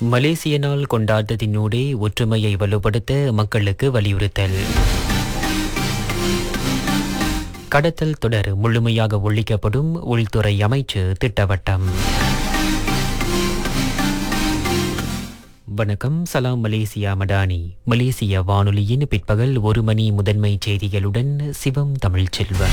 மலேசிய நாள் கொண்டாட்டத்தினூடே ஒற்றுமையை வலுப்படுத்த மக்களுக்கு வலியுறுத்தல் கடத்தல் தொடர் முழுமையாக ஒழிக்கப்படும் உள்துறை அமைச்சு திட்டவட்டம் வணக்கம் சலாம் மலேசியா மடானி மலேசிய வானொலியின் பிற்பகல் ஒரு மணி முதன்மை செய்திகளுடன் சிவம் தமிழ்ச்செல்வன்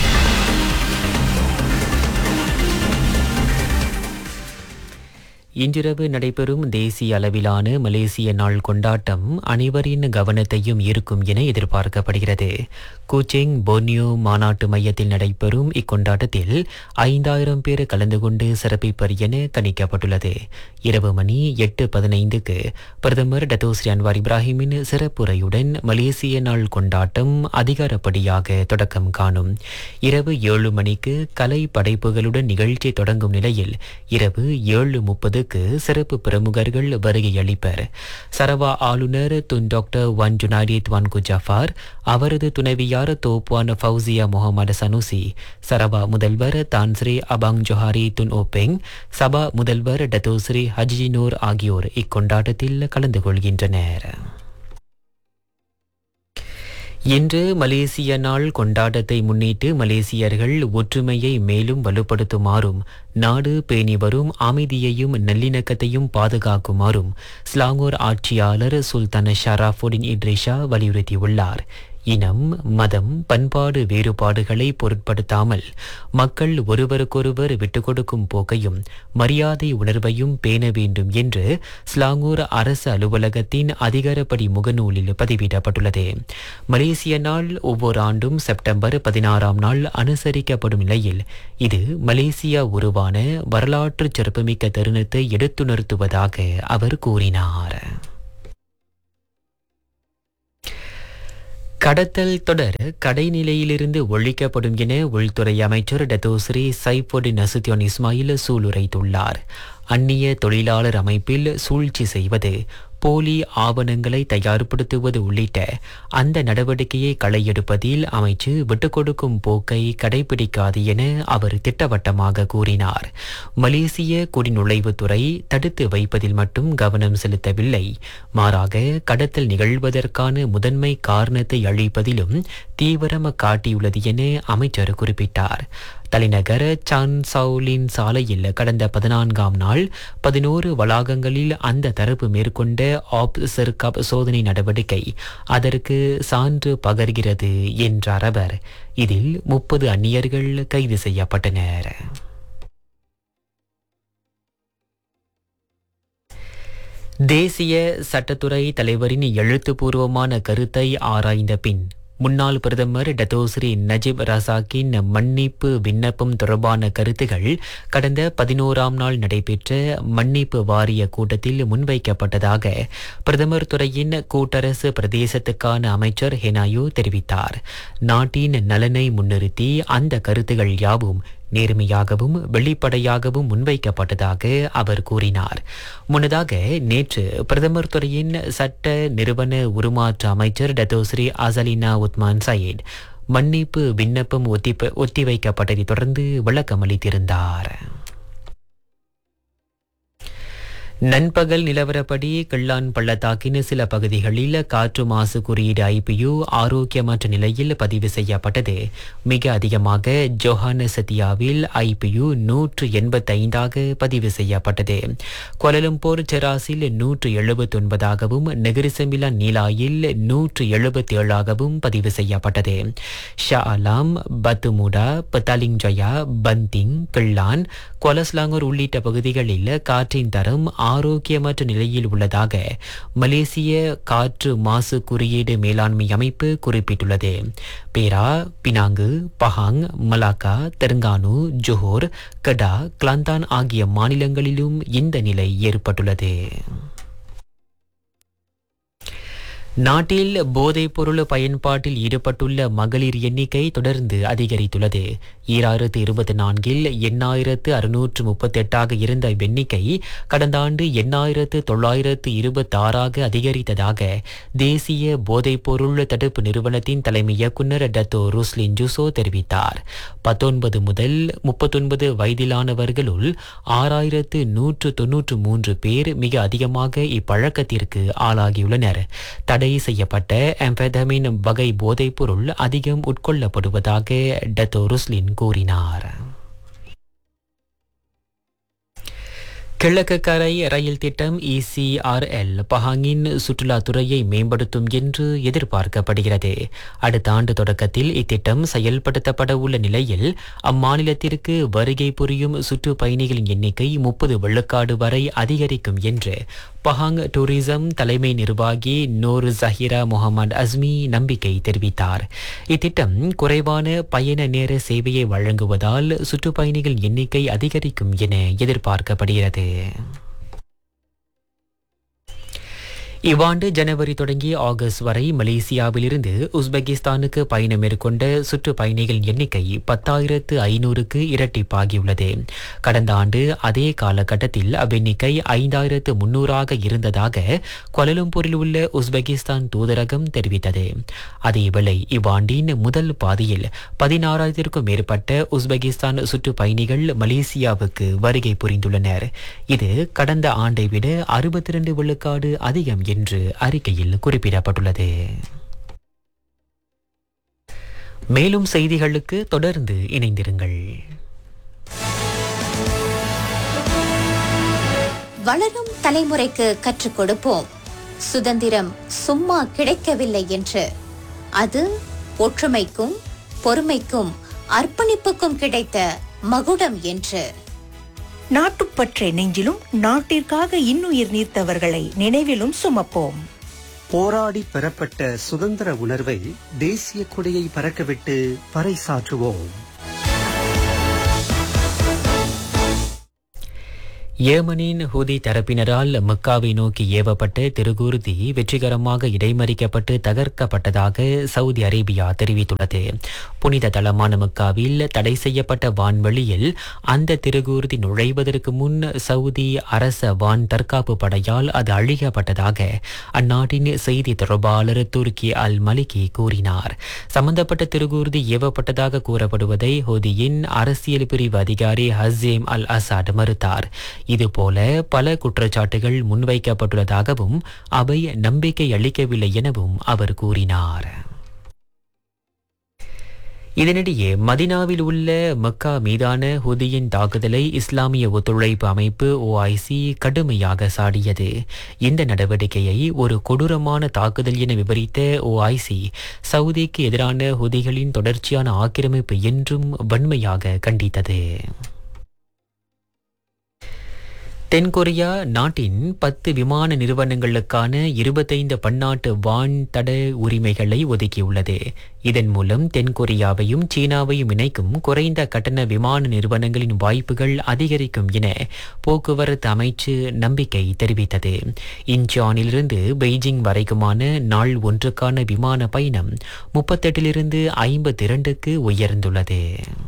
இன்றிரவு நடைபெறும் தேசிய அளவிலான மலேசிய நாள் கொண்டாட்டம் அனைவரின் கவனத்தையும் ஈர்க்கும் என எதிர்பார்க்கப்படுகிறது கூச்சிங் போர்னியோ மாநாட்டு மையத்தில் நடைபெறும் இக்கொண்டாட்டத்தில் ஐந்தாயிரம் பேர் கலந்து கொண்டு சிறப்பிப்பர் என கணிக்கப்பட்டுள்ளது இரவு மணி எட்டு பதினைந்துக்கு பிரதமர் டத்தோஸ்ரீ அன்வார் இப்ராஹிமின் சிறப்புரையுடன் மலேசிய நாள் கொண்டாட்டம் அதிகாரப்படியாக தொடக்கம் காணும் இரவு ஏழு மணிக்கு கலை படைப்புகளுடன் நிகழ்ச்சி தொடங்கும் நிலையில் இரவு ஏழு முப்பதுக்கு சிறப்பு பிரமுகர்கள் வருகை அளிப்பர் சரவா ஆளுநர் Tun doctor Wan Junaidi Tuanku Jaafar அவரது துணைவியார் Toh Puan Fauziah Mohamed Sanusi Sarawak முதல்வர் Tan Sri Abang Johari Tun Openg Sabah முதல்வர் டத்தோஸ்ரீ ஹஜினூர் ஆகியோர் இக்கொண்டாட்டத்தில் கலந்து கொள்கின்றனர் இன்று மலேசிய நாள் கொண்டாட்டத்தை முன்னிட்டு மலேசியர்கள் ஒற்றுமையை மேலும் வலுப்படுத்துமாறும் நாடு பேணி வரும் அமைதியையும் நல்லிணக்கத்தையும் பாதுகாக்குமாறும் ஸ்லாங்கூர் ஆட்சியாளர் சுல்தான் ஷராஃபுடின் இட்ரிஷா வலியுறுத்தியுள்ளார் இனம் மதம் பண்பாடு வேறுபாடுகளை பொருட்படுத்தாமல் மக்கள் ஒருவருக்கொருவர் விட்டுக் கொடுக்கும் போக்கையும் மரியாதை உணர்வையும் பேண வேண்டும் என்று ஸ்லாங்கூர் அரசு அலுவலகத்தின் அதிகாரப்படி முகநூலில் பதிவிடப்பட்டுள்ளது மலேசிய நாள் ஒவ்வொரு ஆண்டும் செப்டம்பர் பதினாறாம் நாள் அனுசரிக்கப்படும் நிலையில் இது மலேசியா உருவான வரலாற்று சிறப்புமிக்க தருணத்தை எடுத்துணர்த்துவதாக அவர் கூறினார் கடத்தல் தொடர் கடைநிலையிலிருந்து ஒழிக்கப்படும் என உள்துறை அமைச்சர் டத்தோஸ்ரீ சைஃபுடின் நசுத்தியோன் இஸ்மாயில் சூளுரைத்துள்ளார் அந்நிய தொழிலாளர் அமைப்பில் சூழ்ச்சி செய்வது போலி ஆவணங்களை தயார்படுத்துவது உள்ளிட்ட அந்த நடவடிக்கையை களையெடுப்பதில் அமைச்சு விட்டுக் கொடுக்கும் போக்கை கடைபிடிக்காது என அவர் திட்டவட்டமாக கூறினார் மலேசிய குடிநுழைவுத்துறை தடுத்து வைப்பதில் மட்டும் கவனம் செலுத்தவில்லை மாறாக கடத்தல் நிகழ்வதற்கான முதன்மை காரணத்தை அழிப்பதிலும் தீவிரம் காட்டியுள்ளது என அமைச்சர் குறிப்பிட்டார் தலைநகர் சான் சவுலின் சாலையில் கடந்த பதினான்காம் நாள் பதினோரு வளாகங்களில் அந்த தரப்பு மேற்கொண்ட ஆப் செர்காப் சோதனை நடவடிக்கை அதற்கு சான்று பகர்கிறது என்றார் அவர் இதில் முப்பது அந்நியர்கள் கைது செய்யப்பட்டனர் தேசிய சட்டத்துறை தலைவரின் எழுத்துப்பூர்வமான கருத்தை ஆராய்ந்த பின் முன்னாள் பிரதமர் டத்தோஸ்ரீ நஜிப் ரசாக்கின் மன்னிப்பு விண்ணப்பம் தொடர்பான கருத்துகள் கடந்த பதினோராம் நாள் நடைபெற்ற மன்னிப்பு வாரிய கூட்டத்தில் முன்வைக்கப்பட்டதாக பிரதமர் துறையின் கூட்டரசு பிரதேசத்துக்கான அமைச்சர் ஹெனாயு தெரிவித்தார் நாட்டின் நலனை முன்னிறுத்தி அந்த கருத்துகள் யாவும் நேர்மையாகவும் வெளிப்படையாகவும் முன்வைக்கப்பட்டதாக அவர் கூறினார் முன்னதாக நேற்று பிரதமர் துறையின் சட்ட நிறுவன உருமாற்ற அமைச்சர் டத்தோஸ்ரீ அசலினா உத்மான் சயீத் மன்னிப்பு விண்ணப்பம் ஒத்திப்ப ஒத்திவைக்கப்பட்டதை தொடர்ந்து விளக்கமளித்திருந்தார் நண்பகல் நிலவரப்படி கிள்ளான் பள்ளத்தாக்கின் சில பகுதிகளில் காற்று மாசு குறியீடு ஐபியு ஆரோக்கியமற்ற நிலையில் பதிவு செய்யப்பட்டது மிக அதிகமாக ஜொஹானசதியாவில் ஐபியு நூற்று எண்பத்தைந்தாக பதிவு செய்யப்பட்டது கோலலம்பூர் செராசில் நூற்று எழுபத்தொன்பதாகவும் நெகிரிசமிலா நீலாயில் நூற்று எழுபத்தேழாகவும் பதிவு செய்யப்பட்டது Shah Alam Batu Muda Petaling Jaya Banting Klang Kuala Selangor உள்ளிட்ட பகுதிகளில் காற்றின் தரம் ஆரோக்கியமற்ற நிலையில் உள்ளதாக மலேசிய காற்று மாசு குறியீடு மேலாண்மை அமைப்பு குறிப்பிட்டுள்ளது Perak Penang Pahang Malacca Terengganu Johor Kedah Kelantan ஆகிய மாநிலங்களிலும் இந்த நிலை ஏற்பட்டுள்ளது நாட்டில் போதைப்பொருள் பயன்பாட்டில் ஈடுபட்டுள்ள மகளிர் எண்ணிக்கை தொடர்ந்து அதிகரித்துள்ளது ஈராயிரத்து இருபத்தி நான்கில் எண்ணாயிரத்து அறுநூற்று முப்பத்தெட்டாக இருந்த எண்ணிக்கை கடந்த ஆண்டு எண்ணாயிரத்து தொள்ளாயிரத்து இருபத்தாறாக அதிகரித்ததாக தேசிய போதைப்பொருள் தடுப்பு நிறுவனத்தின் தலைமை இயக்குநர் டத்தோ ருஸ்லின் ஜூசோ தெரிவித்தார் பத்தொன்பது முதல் முப்பத்தொன்பது வயதிலானவர்களுள் ஆறாயிரத்து நூற்று தொன்னூற்று மூன்று பேர் மிக அதிகமாக இப்பழக்கத்திற்கு ஆளாகியுள்ளனர் தடை செய்யப்பட்ட அம்பெதமின் வகை போதைப்பொருள் அதிகம் உட்கொள்ளப்படுவதாக டத்தோ ருஸ்லின் கூறினார் கிழக்கு கரை ரயில் திட்டம் இசிஆர்எல் பஹாங்கின் சுற்றுலாத்துறையை மேம்படுத்தும் என்று எதிர்பார்க்கப்படுகிறது அடுத்த ஆண்டு தொடக்கத்தில் இத்திட்டம் செயல்படுத்தப்பட உள்ள நிலையில் அம்மாநிலத்திற்கு வருகை புரியும் சுற்றுப்பயணிகளின் எண்ணிக்கை முப்பது வெள்ளக்காடு வரை அதிகரிக்கும் என்று பஹாங் டூரிசம் தலைமை நிர்வாகி நூர் ஜஹீரா முகமது அஸ்மி நம்பிக்கை தெரிவித்தார் இத்திட்டம் குறைவான பயண நேர சேவையை வழங்குவதால் சுற்றுப்பயணிகள் எண்ணிக்கை அதிகரிக்கும் என எதிர்பார்க்கப்படுகிறது இவ்வாண்டு ஜனவரி தொடங்கி ஆகஸ்ட் வரை மலேசியாவிலிருந்து உஸ்பெகிஸ்தானுக்கு பயணம் மேற்கொண்ட சுற்றுப்பயணிகளின் எண்ணிக்கை பத்தாயிரத்து ஐநூறுக்கு இரட்டிப்பாகியுள்ளது கடந்த ஆண்டு அதே காலகட்டத்தில் அவ்வெண்ணிக்கை ஐந்தாயிரத்து முன்னூறாக இருந்ததாக கொலலும்பூரில் உள்ள உஸ்பெகிஸ்தான் தூதரகம் தெரிவித்தது அதேவேளை இவ்வாண்டின் முதல் பாதியில் பதினாறாயிரத்திற்கும் மேற்பட்ட உஸ்பெகிஸ்தான் சுற்றுப்பயணிகள் மலேசியாவுக்கு வருகை புரிந்துள்ளனர் இது கடந்த ஆண்டை விட அறுபத்தி இரண்டு விழுக்காடு அதிகம் என்று அறிக்கையில் குறிப்பிடப்பட்டுள்ளது மேலும் செய்திகளுக்கு தொடர்ந்து இணைந்திருங்கள் வளரும் தலைமுறைக்கு கற்றுக் கொடுப்போம் சுதந்திரம் சும்மா கிடைக்கவில்லை என்று அது ஒற்றுமைக்கும் பொறுமைக்கும் அர்ப்பணிப்புக்கும் கிடைத்த மகுடம் என்று நாட்டுப்பற்றை நெஞ்சிலும் நாட்டிற்காக இன்னுயிர் நீர்த்தவர்களை நினைவிலும் சுமப்போம் போராடி பெறப்பட்ட சுதந்திர உணர்வை தேசிய கொடியை பறக்கவிட்டு பறைசாற்றுவோம் ஏமனின் ஹூதி தரப்பினரால் மக்காவை நோக்கி ஏவப்பட்ட திருகூர்தி வெற்றிகரமாக இடைமறிக்கப்பட்டு தகர்க்கப்பட்டதாக சவுதி அரேபியா தெரிவித்துள்ளது புனித தலமான மக்காவில் தடை செய்யப்பட்ட வான்வெளியில் அந்த திருகூர்தி நுழைவதற்கு முன் சவுதி அரச வான் தற்காப்பு படையால் அது அழிக்கப்பட்டதாக அந்நாட்டின் செய்தி தொடர்பாளர் துருக்கி அல் மலிகி கூறினார் சம்பந்தப்பட்ட திருகூர்தி ஏவப்பட்டதாக கூறப்படுவதை ஹூதியின் அரசியல் பிரிவு அதிகாரி ஹசீம் அல் அசாட் மறுத்தார் இதுபோல பல குற்றச்சாட்டுகள் முன்வைக்கப்பட்டுள்ளதாகவும் அவை நம்பிக்கை அளிக்கவில்லை எனவும் அவர் கூறினார் இதனிடையே மதினாவில் உள்ள மக்கா மீதான ஹுதியின் தாக்குதலை இஸ்லாமிய ஒத்துழைப்பு அமைப்பு ஓஐசி கடுமையாக சாடியது இந்த நடவடிக்கையை ஒரு கொடூரமான தாக்குதல் என விவரித்த ஓஐசி சவுதிக்கு எதிரான ஹுதிகளின் தொடர்ச்சியான ஆக்கிரமிப்பு என்றும் வன்மையாக கண்டித்தது தென்கொரியா நாட்டின் பத்து விமான நிறுவனங்களுக்கான இருபத்தைந்து பன்னாட்டு வான் தட உரிமைகளை ஒதுக்கியுள்ளது இதன் மூலம் தென்கொரியாவையும் சீனாவையும் இணைக்கும் குறைந்த கட்டண விமான நிறுவனங்களின் வாய்ப்புகள் அதிகரிக்கும் என போக்குவரத்து அமைச்சு நம்பிக்கை தெரிவித்தது இன்சானிலிருந்து பெய்ஜிங் வரைக்குமான நாள் ஒன்றுக்கான விமான பயணம் முப்பத்தெட்டிலிருந்து ஐம்பத்தி இரண்டுக்கு உயர்ந்துள்ளது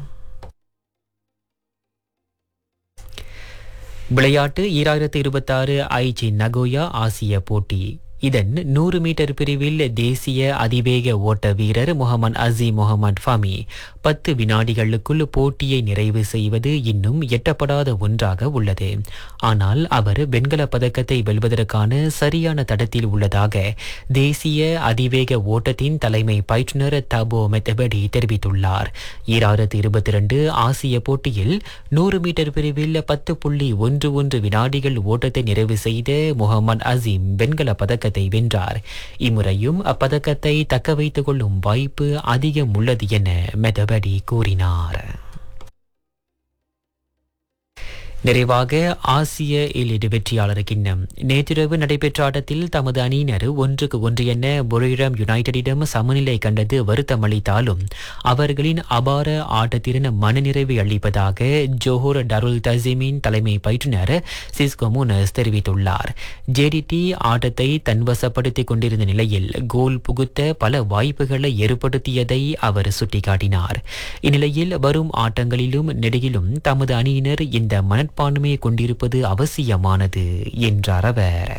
விளையாட்டு ஈராயிரத்து இருபத்தாறு ஐச்சி நகோயா ஆசிய போட்டி இதன் நூறு மீட்டர் பிரிவில் தேசிய அதிவேக ஓட்ட வீரர் முகமது அசீம் முகமது ஃபமி பத்து வினாடிகளுக்குள் போட்டியை நிறைவு செய்வது இன்னும் எட்டப்படாத ஒன்றாக உள்ளது ஆனால் அவர் வெண்கலப் பதக்கத்தை வெல்வதற்கான சரியான தடத்தில் உள்ளதாக தேசிய அதிவேக ஓட்டத்தின் தலைமை பயிற்றுனர் தபோ மெத்தபடி தெரிவித்துள்ளார் ஈராயிரத்து இருபத்தி இரண்டு ஆசிய போட்டியில் நூறு மீட்டர் பிரிவில் பத்து புள்ளி ஒன்று ஒன்று வினாடிகள் ஓட்டத்தை நிறைவு செய்த முகமது அசீம் வெண்கல பதக்கத்தை வென்றார் இம்முறையும் அப்பதக்கத்தை தக்க வைத்துக் கொள்ளும் வாய்ப்பு அதிகம் உள்ளது என மெதபடி கூறினார் நிறைவாக ஆசிய எலிடு வெற்றியாளர் கிண்ணம் நேற்றிரவு நடைபெற்ற ஆட்டத்தில் தமது அணியினர் ஒன்றுக்கு ஒன்று என பொரிரம் யுனைடெடிடம் சமநிலை கண்டது வருத்தமளித்தாலும் அவர்களின் அபார ஆட்டத்திறன் மனநிறைவை அளிப்பதாக ஜோஹர் டருல் தசிமின் தலைமை பயிற்றுனர் சிஸ்கோ மூனஸ் தெரிவித்துள்ளார் ஜேடிடி ஆட்டத்தை தன்வசப்படுத்திக் கொண்டிருந்த நிலையில் கோல் புகுத்த பல வாய்ப்புகளை ஏற்படுத்தியதை அவர் சுட்டிக்காட்டினார் இந்நிலையில் வரும் ஆட்டங்களிலும் நெடுகிலும் தமது அணியினர் இந்த மனப்பான்மையை கொண்டிருப்பது அவசியமானது என்றார் அவர்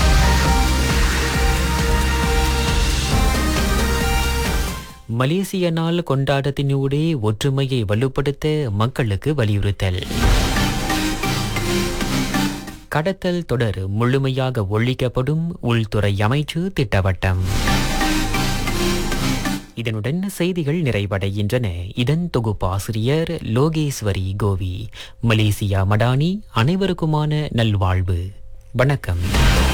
மலேசிய நாள் கொண்டாட்டத்தினூடே ஒற்றுமையை வலுப்படுத்த மக்களுக்கு வலியுறுத்தல் கடத்தல் தொடர் முழுமையாக ஒழிக்கப்படும் உள்துறை அமைச்சு திட்டவட்டம் இதனுடன் செய்திகள் நிறைவடைகின்றன இதன் தொகுப்பாசிரியர் லோகேஸ்வரி கோவி மலேசியா மடானி அனைவருக்குமான நல்வாழ்வு வணக்கம்